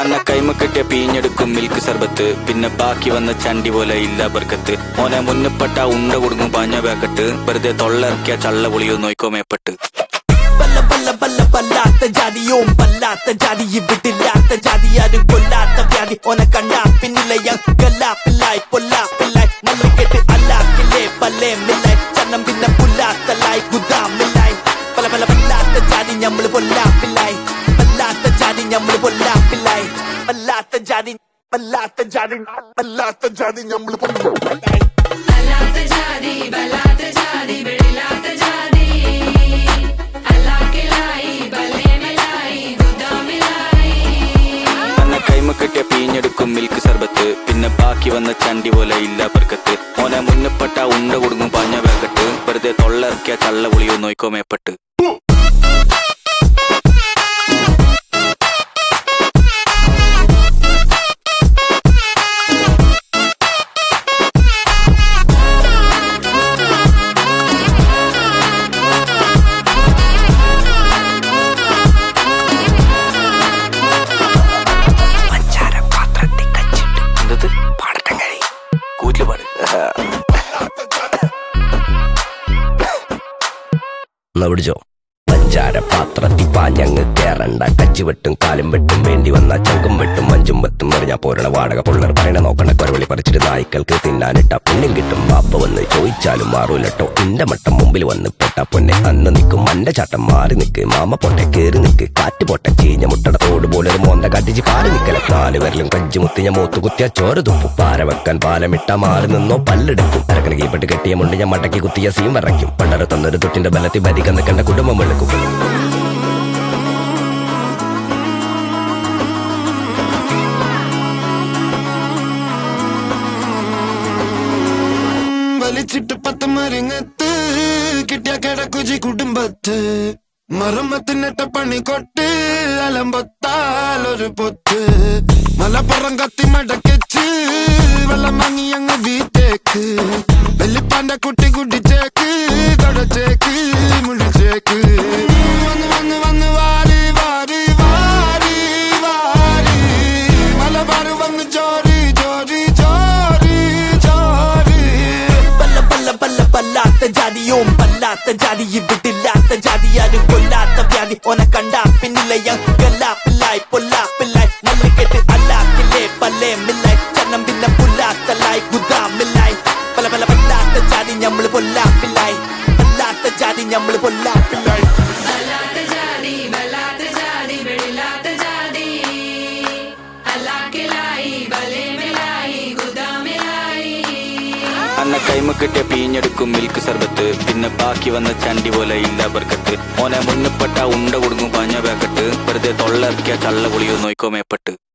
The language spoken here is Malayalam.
അന്ന കൈമ കിട്ടിയ പീഞ്ഞെടുക്കും മിൽക്ക് സർബത്ത് പിന്നെ ബാക്കി വന്ന ചണ്ടി പോലെ ഇല്ല ബർക്കത്ത് ഓനെ മുന്നപ്പെട്ട ഉണ്ട കൊടുക്കും പാഞ്ഞ പാക്കട്ട് വെറുതെ തൊള്ളയിറക്കിയ ചള്ള പൊളിയോ നോയിക്കോ മേപ്പെട്ട് പല്ല പല്ല പല്ല പല്ലാത്ത ജാതിയും പല്ലാത്ത ജാതി ഇവിടില്ലാത്ത ജാതി ആരും കൊല്ലാത്ത വ്യാധി ഓനെ കണ്ടാ പിന്നിലെ ഗല്ലാപ്പില്ലായി പൊല്ലാപ്പില്ലായി നല്ല കെട്ട് അല്ലാക്കില്ലേ പല്ലേ മില്ലായി ചന്നം പിന്നെ പുല്ലാത്തല്ലായി ഗുദാമില്ലായി പല പല പല്ലാത്ത ജാതി ഞമ്മള് പൊല്ലാപ്പില്ലായി പല്ലാത്ത ജാതി ഞമ്മള് പൊല്ലാപ്പില്ലായി പല്ലാത്ത ജാതി പല്ലാത്ത ജാതി പല്ലാത്ത ജാതി ഞമ്മള് പൊല്ലാപ്പില്ലായി അല്ലാത്ത ജാതി ബലാത്ത ജാതി വെളിലാത്ത ജാതി അല്ലാക്കിലായി ബലേമിലായി ഗുദാമിലായി അന്ന കൈമ കിട്ടിയ പീഞ്ഞെടുക്കും മിൽക്ക് സർബത്ത് പിന്നെ ബാക്കി വന്ന ചണ്ടി പോലെ ഇല്ല ബർക്കത്ത് ഓനെ മുന്നപ്പെട്ട ഉണ്ട കൊടുക്കും പാഞ്ഞ പാക്കട്ട് വെറുതെ തൊള്ളയിറക്കിയ ചള്ള പൊളിയോ നോയിക്കോ മേപ്പെട്ട് എന്തത് പാടട്ടെ കഴി കൂറ്റില് പാട് എന്നാ പിടിച്ചോ പഞ്ചാര പാത്രത്തിൽ പാഞ്ഞങ്ങ് കേറണ്ട കച്ചി വെട്ടും കാലും വെട്ടും വേണ്ടി വന്ന ചങ്കും വെട്ടും മഞ്ചും വെത്തും എറിഞ്ഞാ പോരണ വാടക പുള്ളർ പറയണ നോക്കണ്ട കൊരവളി പറിച്ചിട്ട് നായ്ക്കൾക്ക് തിന്നാനിട്ട പുണ്യം കിട്ടും ബാപ്പ വന്ന് ചോദിച്ചാലും മാറൂലട്ടോ ഇന്റെ മട്ടം മുമ്പിൽ വന്ന് പെട്ട പൊന്നെ അന്ന് നിൽക്കും മന്റെ ചാട്ടം മാറി നിക്ക് മാമ പൊട്ടെ കേറി നിക്ക് കാറ്റ് പൊട്ടെ ചീഞ്ഞ മുട്ടട തോട് പോലെ ഒരു മോന്ത കാട്ടിച്ച് കാല് നിക്കല നാല് വരലും കഞ്ചി മുത്തിഞ്ഞ മൂത്ത് കുത്തിയ ചോര തുപ്പും പാര വെക്കാൻ പാലമിട്ട മാറി നിന്നോ പല്ലെടുക്കും അരക്കണ കീപ്പെട്ട് കെട്ടിയ മുണ്ട് ഞാൻ മടക്കി കുത്തിയ സീം വരയ്ക്കും പണ്ടര തന്നൊരു തൊട്ടിന്റെ ബലത്തിൽ ഭരിക്കാൻ നിൽക്കേണ്ട കുടുംബം വെളുക്കും വലിച്ചിട്ട് പത്ത് മരിങ്ങത്ത് കിട്ടിയ കിടക്കുജി കുടുംബത്ത് മറുമത്തിനിട്ട പണി കൊട്ട് അലമ്പത്താൽ ഒരു പൊത്ത് മലപ്പുറം കത്തി മടക്കിച്ച് വെള്ളം വാങ്ങി അങ്ങ് വീട്ടേക്ക് വെല്ലിപ്പാന്റെ കുട്ടി കുടിച്ചേക്ക് കടച്ചേക്ക് മുടിച്ചേക്ക് വന്ന് വന്ന് വന്ന് വാരി വാരി വാരി വാരി മലബാർ വന്ന് ചോരി ചോരി ചോരി ചോരി പല്ല പല്ല പല്ല പല്ലാത്ത ജാതിയും പല്ലാത്ത ജാതി ഇവിടില്ലാത്ത ജാതി ആരും കൊല്ലാത്ത വ്യാധി ഓനെ കണ്ടാ പിന്നിലെ ഗല്ലാപ്പില്ലായി പൊല്ലാപ്പില്ലായി നല്ല കെട്ട് അല്ലാക്കില്ലേ പല്ലേ മില്ലായി ചന്നം പിന്നെ പുല്ലാത്തല്ലായി ഗുദാമില്ലായി പല പല പല്ലാത്ത ജാതി ഞമ്മള് പൊല്ലാപ്പില്ലായി പല്ലാത്ത ജാതി ഞമ്മള് പൊല്ലാപ്പില്ലായി അല്ലാത്ത ജാതി ബലാത്ത ജാതി വെളിലാത്ത ജാതി അല്ലാക്കിലായി ബലേമിലായി ഗുദാമിലായി അന്ന കൈമ കിട്ടിയ പീഞ്ഞെടുക്കും മിൽക്ക് സർബത്ത് പിന്നെ ബാക്കി വന്ന ചണ്ടി പോലെ ഇല്ല ബർക്കത്ത് ഓനെ മുന്നപ്പെട്ട ഉണ്ട കൊടുക്കും പാഞ്ഞ പാക്കട്ട് വെറുതെ തൊള്ളയിറക്കിയ ചള്ള പൊളിയോ നോയിക്കോ മേപ്പെട്ട്